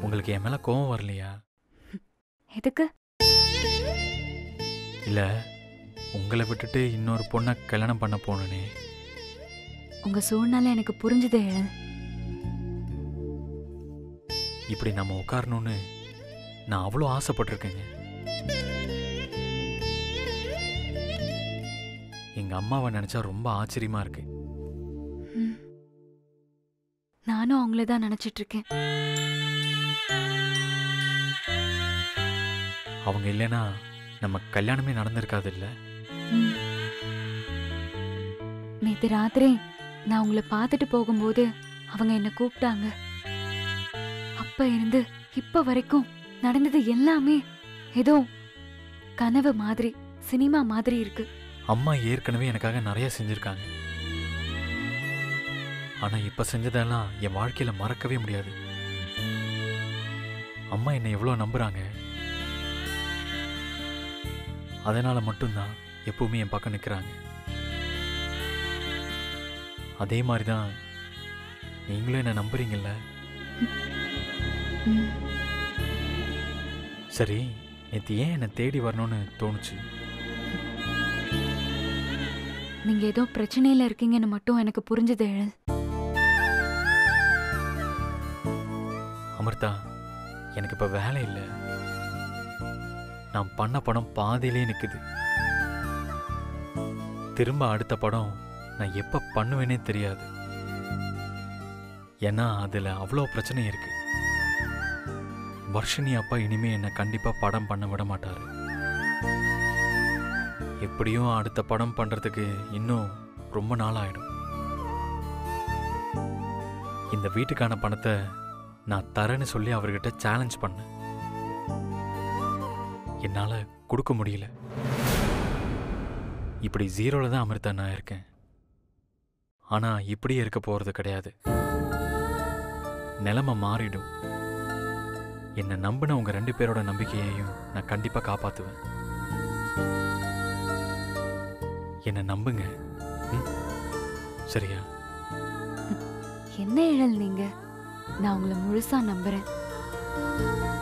உங்களுக்கு என் மேல கோவம் வரலையா எதுக்கு இல்ல உங்களை விட்டுட்டு இன்னொரு பொண்ணை கல்யாணம் பண்ண போனனே உங்க சூழ்நிலை எனக்கு புரிஞ்சுது எழில் இப்படி நம்ம உட்காரணும்னு நான் அவ்வளோ ஆசைப்பட்டிருக்கேங்க எங்க அம்மாவை நினைச்சா ரொம்ப ஆச்சரியமா இருக்கு ம். நானும் அவங்கள தான் நினைச்சிட்டு இருக்கேன் அவங்க இல்லைன்னா நம்ம கல்யாணமே நடந்திருக்காது இல்ல ம். நேத்து ராத்திரி நான் உங்களை பார்த்துட்டு போகும்போது அவங்க என்ன கூப்பிட்டாங்க அப்ப இருந்து இப்ப வரைக்கும் நடந்தது எல்லாமே ஏதோ கனவு மாதிரி சினிமா மாதிரி இருக்கு அம்மா ஏற்கனவே எனக்காக நிறைய செஞ்சிருக்காங்க ஆனா இப்ப செஞ்சதெல்லாம் என் வாழ்க்கையில மறக்கவே முடியாது அம்மா என்னை எவ்வளோ நம்புறாங்க அதனால மட்டும்தான் எப்பவுமே என் பக்கம் நிற்கிறாங்க அதே மாதிரி தான் நீங்களும் என்ன நம்புறீங்கல்ல ம். சரி நேற்று ஏன் என்னை தேடி வரணும்னு தோணுச்சு நீங்க ஏதோ பிரச்சனையில இருக்கீங்கன்னு மட்டும் எனக்கு புரிஞ்சது எழில் அமிர்தா எனக்கு இப்போ வேலை இல்லை நான் பண்ண படம் பாதியிலே நிற்குது திரும்ப அடுத்த படம் நான் எப்போ பண்ணுவேனே தெரியாது ஏன்னா அதில் அவ்வளோ பிரச்சனை இருக்கு வர்ஷினி அப்பா இனிமே என்னை கண்டிப்பாக படம் பண்ண விட மாட்டாரு எப்படியும் அடுத்த படம் பண்ணுறதுக்கு இன்னும் ரொம்ப நாள் ஆயிடும் இந்த வீட்டுக்கான பணத்தை நான் தரேன்னு சொல்லி அவர்கிட்ட சேலஞ்ச் பண்ணேன் என்னால் கொடுக்க முடியல இப்படி ஜீரோல தான் அமிர்தா நான் இருக்கேன் ஆனால் இப்படியே இருக்க போகிறது கிடையாது நிலைமை மாறிடும் என்னை நம்பின உங்கள் ரெண்டு பேரோட நம்பிக்கையையும் நான் கண்டிப்பாக காப்பாற்றுவேன் என்னை நம்புங்க ம்? சரியா என்ன எழில் நீங்க நான் உங்களை முழுசா நம்புறேன்